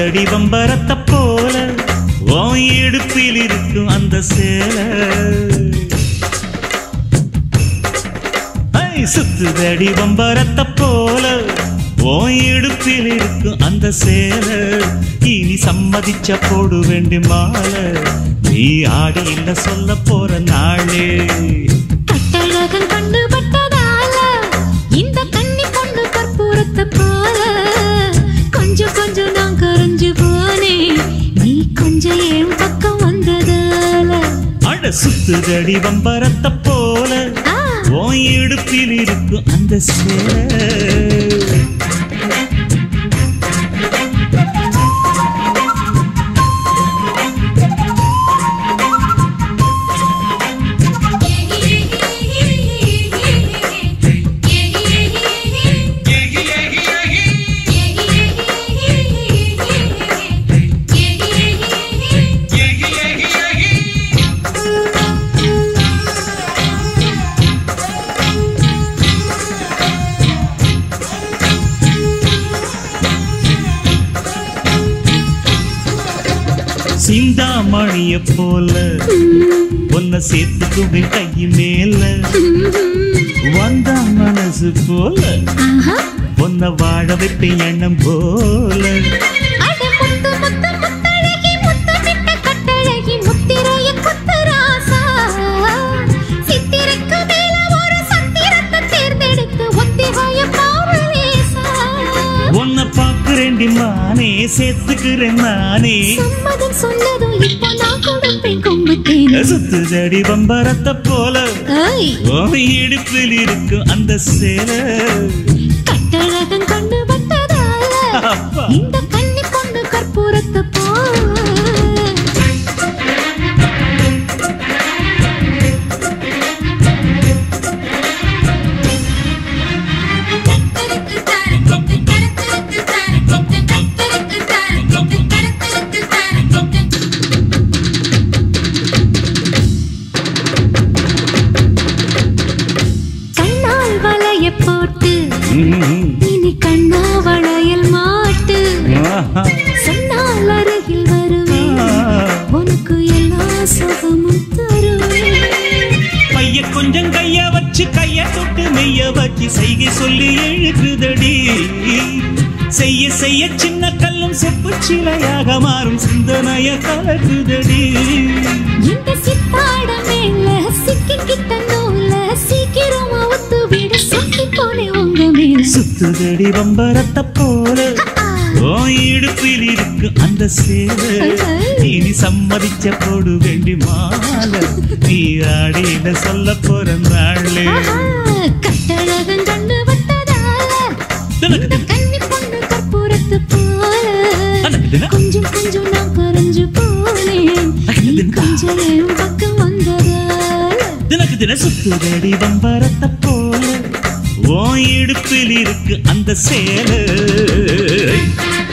சுத்துதடி பம்பரத்தை போல உன் இடுப்பில் இருக்கும் அந்த சேலை ஐ, சுத்துதடி பம்பரத்தை போல உன் இடுப்பில் இருக்கும் அந்த சேலை இனி சம்மதிச்ச போடு வேண்டி மாலை நீ ஆடி இல்ல சொல்ல போற நாளே கட்டழகன் கண்டு பட்டதால இந்த கன்னி பொண்ணு கற்பூரத்தை போல கொஞ்சம் கொஞ்சம் நான் கரைஞ்சு போனேன் நீ கொஞ்சம் என் பக்கம் வந்ததால அட சுத்துதடி பம்பரத்தை போல ஆ, உன் இடுப்பில் இருக்கும் அந்த சேலை சிந்தாமணிய போல உன்னை சேர்த்துக்குவேன் கை மேல வந்த மனசு போல ஆஹா. உன்னை வாழ வைப்பேன் எண்ணம் போல அட முத்து முத்து முத்தழகி முத்தமிட்ட கட்டழகி முத்திரைய குத்து ராசா சித்திரைக்கு மேல ஒரு சத்திரத்தை தேர்ந்தெடுத்து ஒத்திகைய பாவலேசா உன்னை பாக்குறேன்டி மானே சேர்த்துக்கிறேன் நானே சம்மதம் சொன்னதும் இப்போ நான் கொடுப்பேன் கொம்புத்தேன் சுத்துதடி பம்பரத்தை போல ஐய் உன் இடுப்பில் இருக்கும் அந்த சேலை கட்டழகன் கண்டு பட்டதால அப்பா. இந்த கன்னி பொண்ணு கற்பூரத்தை போல கண்ணால் வளைய போட்டு ம்ம். இனி கண்ணா வளையல் மாட்டு ஆஹா. சொன்னால் அருகில் வருவேன் ஆ. உனக்கு எல்லா சுகமும் தருவேன் பைய கொஞ்சம் கைய வச்சு கைய தொட்டு மெய்ய வச்சு செய்கை சொல்லி எழுக்குதடி செய்ய செய்ய சின்ன கல்லும் செப்பு சிலையாக மாறும் சிந்தனைய கலக்குதடி இந்த சித்தாட மேல சிக்கிக்கிட்ட நூல சீக்கிரமா ஒத்து விட சுத்தி போனே உங்க மேல சுத்துதடி பம்பரத்தை போல ஓ இடுப்பில் இருக்கு அந்த சேலை இனி சம்மதிச்ச போடு வேண்டி மாலை நீ ஆடின சொல்ல போற நாளே ஆஹா, கட்டழகன் கண்டு வட்டதால தனக்கு இந்த கன்னி பொண்ணு கற்பூரத்து போல தனக்கு தின. கொஞ்சம் கொஞ்சம் நான் கரைஞ்சு போனேன் நீ தின. கொஞ்சம் என் பக்கம் வந்ததால தினக்கு தின சுத்துதடி பம்பரத்தை போல ஓ இடுப்பில் இருக்கு அந்த சேலை